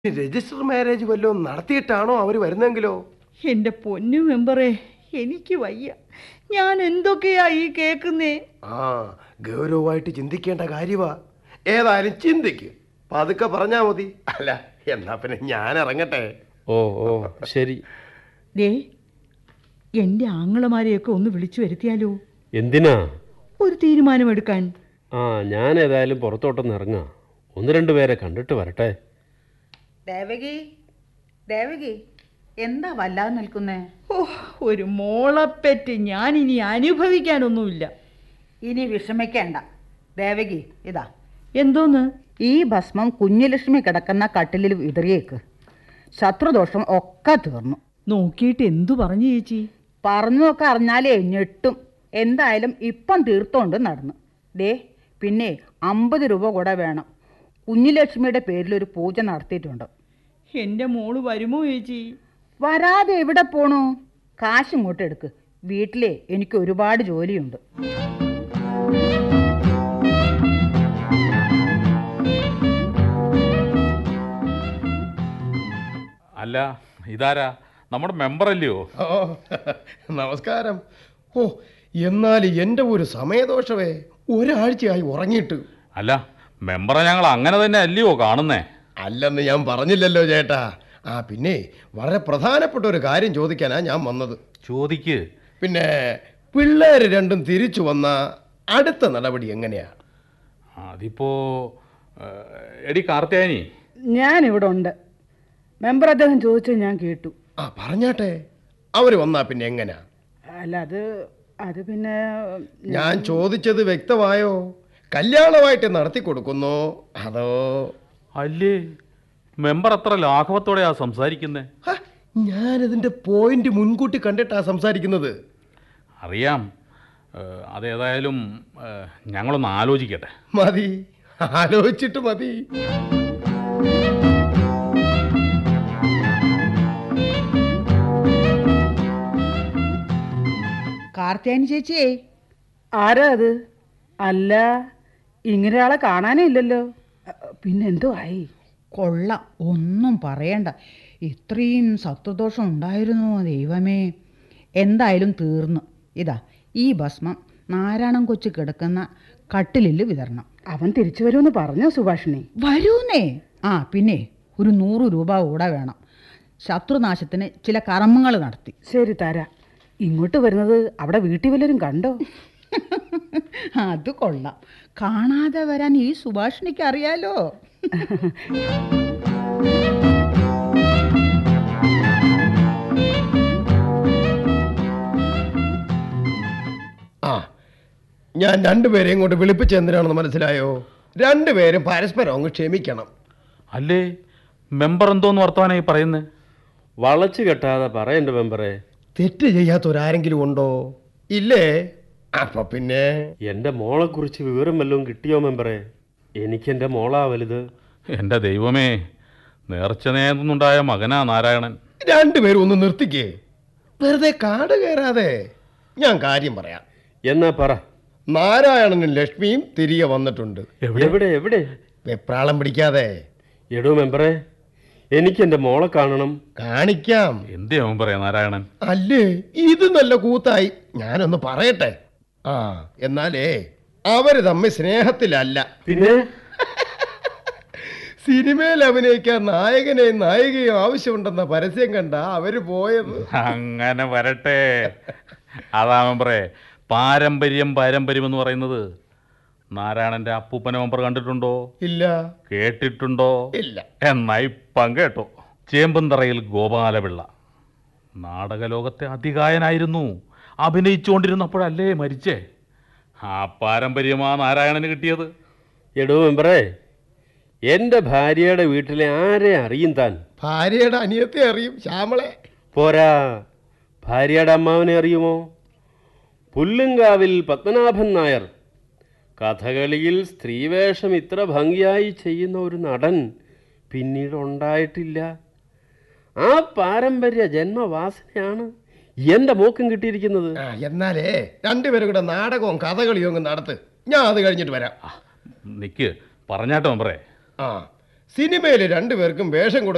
register marriage വല്ലതും നടത്തിയിട്ടാണോ അവർ വരുന്നെങ്കിലോ എൻ്റെ പൊന്നു മെമ്പറേ എനിക്ക് വയ്യ ഞാൻ എന്തൊക്കെയാ ഈ കേൾക്കുന്നേ ആ ഗൗരവമായിട്ട് ചിന്തിക്കേണ്ട കാര്യമാ ഏതായാലും ചിന്തിക്ക് പതുക്കെ പറഞ്ഞാ മതി അല്ല എന്നാ പിന്നെ ഞാൻ ഇറങ്ങട്ടെ ഓ ഓ ശരി ദേ എൻ്റെ ആങ്ങളമാരെയൊക്കെ ഒന്ന് വിളിച്ചു വരുത്തിയാലോ എന്തിനാ ഒരു തീരുമാനമെടുക്കാൻ ആ ഞാൻ ഏതായാലും പുറത്തോട്ടൊന്ന് ഇറങ്ങാം ഒന്ന് രണ്ട് പേരെ കണ്ടിട്ട് വരട്ടെ ദേവകി ദേവകി എന്താ വല്ലാതെ നിൽക്കുന്നേ ഓ ഒരു മോളപ്പെറ്റ് ഞാൻ ഇനി അനുഭവിക്കാനൊന്നുമില്ല ഇനി വിഷമിക്കേണ്ട ദേവകി ഇതാ എന്തോന്ന് ഈ ഭസ്മം കുഞ്ഞുലക്ഷ്മി കിടക്കുന്ന കട്ടിലിൽ വിതറിയേക്ക് ശത്രുദോഷം ഒക്കെ തീർന്നു നോക്കിയിട്ട് എന്തു പറഞ്ഞു ചേച്ചി പറഞ്ഞതൊക്കെ അറിഞ്ഞാലേ ഞെട്ടും എന്തായാലും ഇപ്പം തീർത്തോണ്ട് നടന്നു ദേ പിന്നെ അമ്പത് രൂപ കൂടെ വേണം കുഞ്ഞുലക്ഷ്മിയുടെ പേരിൽ ഒരു പൂജ നടത്തിയിട്ടുണ്ട് എൻ്റെ മോള് വരുമോ ചേച്ചി വരാതെ എവിടെ പോണു കാശ് ഇങ്ങോട്ട് എടുക്ക് വീട്ടിലെ എനിക്ക് ഒരുപാട് ജോലിയുണ്ട് അല്ല ഇതാരാ നമ്മുടെ മെമ്പർ അല്ലയോ ഓ നമസ്കാരം ഓ എന്നാൽ എൻ്റെ ഒരു സമയദോഷമേ ഒരാഴ്ചയായി ഉറങ്ങിയിട്ട് അല്ല മെമ്പറെ ഞങ്ങൾ അങ്ങനെ തന്നെ അല്ലയോ കാണുന്നേ അല്ലെന്ന് ഞാൻ പറഞ്ഞില്ലല്ലോ ചേട്ടാ ആ പിന്നെ വളരെ പ്രധാനപ്പെട്ട ഒരു കാര്യം ചോദിക്കാനാ ഞാൻ വന്നത് ചോദിക്ക് പിന്നെ പിള്ളേർ രണ്ടും തിരിച്ചു വന്ന അടുത്ത നടപടി എങ്ങനെയാ അതിപ്പോ ഏ, എടി കാർത്തിയാനി ഞാനിവിടെ ഉണ്ട് മെമ്പർ അദ്ദേഹം ചോദിച്ചത് ഞാൻ കേട്ടു ആ പറഞ്ഞാട്ടെ അവർ വന്നാ പിന്നെ എങ്ങനെയാ അല്ല അത് അത് പിന്നെ ഞാൻ ചോദിച്ചത് വ്യക്തമായോ കല്യാണമായിട്ട് നടത്തി കൊടുക്കുന്നോ അതോ അല്ലേ മെമ്പർ അത്ര ലാഘവത്തോടെയാ സംസാരിക്കുന്നേ ഹ, ഞാനതിൻ്റെ പോയിന്റ് മുൻകൂട്ടി കണ്ടിട്ടാ സംസാരിക്കുന്നത് അറിയാം ഏ, അതേതായാലും ഏ, ഞങ്ങളൊന്ന് ആലോചിക്കട്ടെ മതി ആലോചിച്ചിട്ട് മതി കാർത്തിയാനി ചേച്ചിയേ ആരാ അത് അല്ല ഇങ്ങനെ ആളെ കാണാനേ ഇല്ലല്ലോ പിന്നെ എന്തോ ആയി കൊള്ളാം ഒന്നും പറയണ്ട ഇത്രയും സത്വദോഷം ഉണ്ടായിരുന്നു ദൈവമേ എന്തായാലും തീർന്നു ഇതാ ഈ ഭസ്മം നാരായണൻ കൊച്ചു കിടക്കുന്ന കട്ടിലിൽ വിതരണം അവൻ തിരിച്ചു വരുമെന്ന് പറഞ്ഞോ സുഭാഷിണി വരൂന്നേ ആ പിന്നെ ഒരു നൂറ് രൂപ കൂടെ വേണം ശത്രുനാശത്തിന് ചില കർമ്മങ്ങൾ നടത്തി ശരി തരാ ഇങ്ങോട്ട് വരുന്നത് അവിടെ വീട്ടിൽ വല്ലവരും കണ്ടോ അത് കൊള്ളാം കാണാതെ വരാൻ ഈ സുഭാഷിണിക്ക് അറിയാലോ ആ ഞാൻ രണ്ടുപേരെയും കൊണ്ട് വിളിപ്പിച്ച് എന്തിനാണെന്ന് മനസ്സിലായോ രണ്ടുപേരും പരസ്പരം അങ്ങ് ക്ഷമിക്കണം അല്ലേ മെമ്പർ എന്തോന്ന് വർത്തമാനായി പറയുന്നേ വളച്ചു കെട്ടാതെ പറയണ്ട മെമ്പറെ തെറ്റ് ചെയ്യാത്തൊരാരെങ്കിലും ഉണ്ടോ ഇല്ലേ അപ്പൊ പിന്നെ എൻ്റെ മോളെക്കുറിച്ച് വിവരം വല്ലതും കിട്ടിയോ മെമ്പറെ എനിക്കെൻ്റെ മോളാ വലുത് എൻ്റെ ദൈവമേ നേർച്ച നേർന്നുണ്ടായ മകനാ നാരായണൻ രണ്ടുപേരും ഒന്ന് നിർത്തിക്കേ വെറുതെ കാട് കയറാതെ ഞാൻ കാര്യം പറയാം എന്നാ പറ നാരായണനും ലക്ഷ്മിയും തിരികെ വന്നിട്ടുണ്ട് എവിടെ എവിടെ വെപ്രാളം പിടിക്കാതെ എടോ മെമ്പറെ എനിക്കെൻ്റെ മോളെ കാണണം കാണിക്കാം എന്തേ അവൻ പറയാ നാരായണൻ അല്ലേ ഇത് നല്ല കൂത്തായി ഞാനൊന്ന് പറയട്ടെ ആ എന്നാലേ അവര് തമ്മിൽ സ്നേഹത്തിലല്ല പിന്നെ സിനിമയിൽ അഭിനയിക്കാൻ നായകനെയും നായികയും ആവശ്യമുണ്ടെന്ന പരസ്യം കണ്ട അവര് പോയത് അങ്ങനെ വരട്ടെ അതാ മെമ്പറേ പാരമ്പര്യം പാരമ്പര്യം എന്ന് പറയുന്നത് നാരായണന്റെ അപ്പൂപ്പന മെമ്പർ കണ്ടിട്ടുണ്ടോ ഇല്ല കേട്ടിട്ടുണ്ടോ ഇല്ല എന്നാ ഇപ്പം കേട്ടോ ചേമ്പന്തറയിൽ ഗോപാലപിള്ള നാടകലോകത്തെ അതികായനായിരുന്നു അഭിനയിച്ചുകൊണ്ടിരുന്നപ്പോഴല്ലേ മരിച്ചേ ആ പാരമ്പര്യമാ നാരായണന് കിട്ടിയത് എടോ മെമ്പറെ എൻ്റെ ഭാര്യയുടെ വീട്ടിലെ ആരെ അറിയും താൻ ഭാര്യയുടെ അനിയത്തെ അറിയും ശ്യാമളെ പോരാ ഭാര്യയുടെ അമ്മാവനെ അറിയുമോ പുല്ലുങ്കാവിൽ പത്മനാഭൻ നായർ കഥകളിയിൽ സ്ത്രീവേഷം ഇത്ര ഭംഗിയായി ചെയ്യുന്ന ഒരു നടൻ പിന്നീട് ഉണ്ടായിട്ടില്ല ആ പാരമ്പര്യ ജന്മവാസനയാണ് എൻ്റെ മോക്കും കിട്ടിയിരിക്കുന്നത് ആ എന്നാലേ രണ്ടുപേരും കൂടെ നാടകവും കഥകളിയും അങ്ങ് നടത്ത് ഞാൻ അത് കഴിഞ്ഞിട്ട് വരാം നിക്ക് പറഞ്ഞാട്ടോ മെമ്പറേ ആ സിനിമയിൽ രണ്ടുപേർക്കും വേഷം കൊടുക്കാൻ